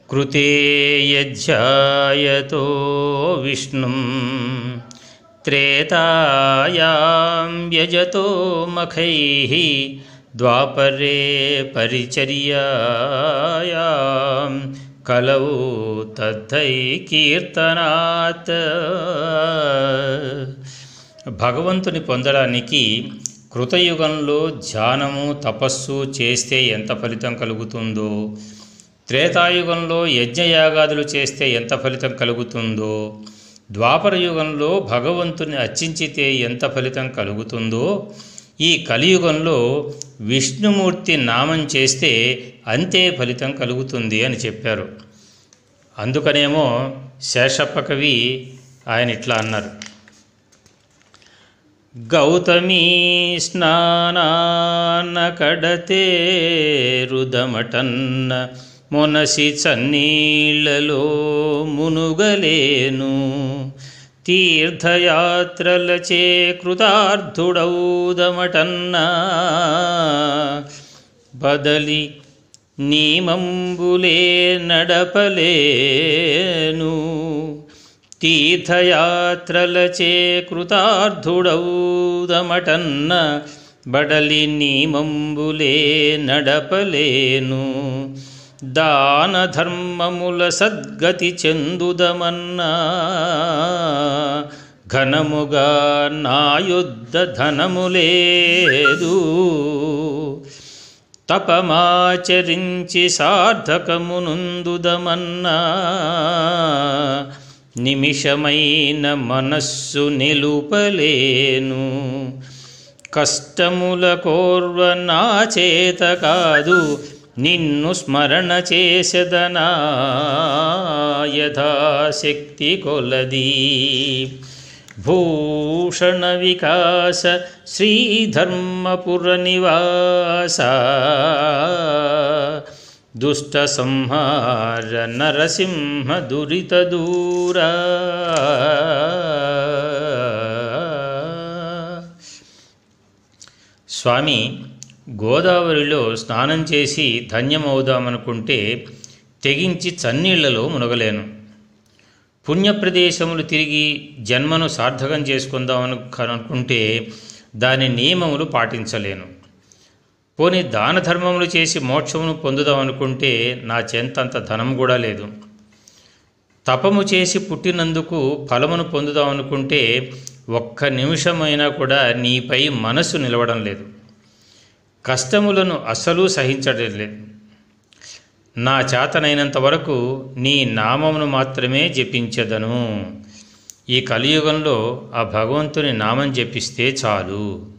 కృతే యజ్జాయతో విష్ణుం త్రేతాయాం యజతో మఖైः ద్వాపరే పరిచర్యాయాం కలౌ తద్ధై కీర్తనాత్ భగవంతుని పొందడానికి కృతయుగంలో ధ్యానము తపస్సు చేస్తే ఎంత ఫలితం కలుగుతుందో త్రేతాయుగంలో యజ్ఞయాగాదులు చేస్తే ఎంత ఫలితం కలుగుతుందో ద్వాపర యుగంలో భగవంతుని అర్చించితే ఎంత ఫలితం కలుగుతుందో ఈ కలియుగంలో విష్ణుమూర్తి నామం చేస్తే అంతే ఫలితం కలుగుతుంది అని చెప్పారు అందుకనేమో శేషప్ప కవి ఆయన ఇట్లా అన్నారు గౌతమీ స్నానాన్న కడతే రుదమటన్న మొనసి చన్నీళ్లలో మునుగలేను తీర్థయాత్రలచే కృతార్థుడౌదమటన్నా బదలి నీమంబులే నడపలేను తీర్థయాత్రలచే కృతార్థుడౌదమటన్న బడలి నీమంబులే నడపలేను దాన ధర్మముల సద్గతి చెందుదమన్నా ఘనముగా నా యుద్ధ ధనము లేదు తపమాచరించి సార్థకమునుందుదమన్నా నిమిషమైన మనస్సు నిలుపలేను కష్టముల కోర్వ నా చేత కాదు నిన్ను స్మరణ చేసెదనా యథాశక్తి కొలది భూషణ వికాస శ్రీధర్మపుర నివాస దుష్ట సంహార నరసింహ దురిత దూరా స్వామి గోదావరిలో స్నానం చేసి ధన్యమవుదామనుకుంటే తెగించి చన్నీళ్లలో మునగలేను పుణ్యప్రదేశములు తిరిగి జన్మను సార్థకం చేసుకుందామను అనుకుంటే దాని నియమములు పాటించలేను పోని దాన ధర్మములు చేసి మోక్షమును పొందుదామనుకుంటే నా చెంతంత ధనం కూడా లేదు తపము చేసి పుట్టినందుకు ఫలమును పొందుదామనుకుంటే ఒక్క నిమిషమైనా కూడా నీపై మనసు నిలవడం లేదు కష్టములను అస్సలు సహించడం లేదు నా చేతనైనంత వరకు నీ నామమును మాత్రమే జపించదను ఈ కలియుగంలో ఆ భగవంతుని నామం జపిస్తే చాలు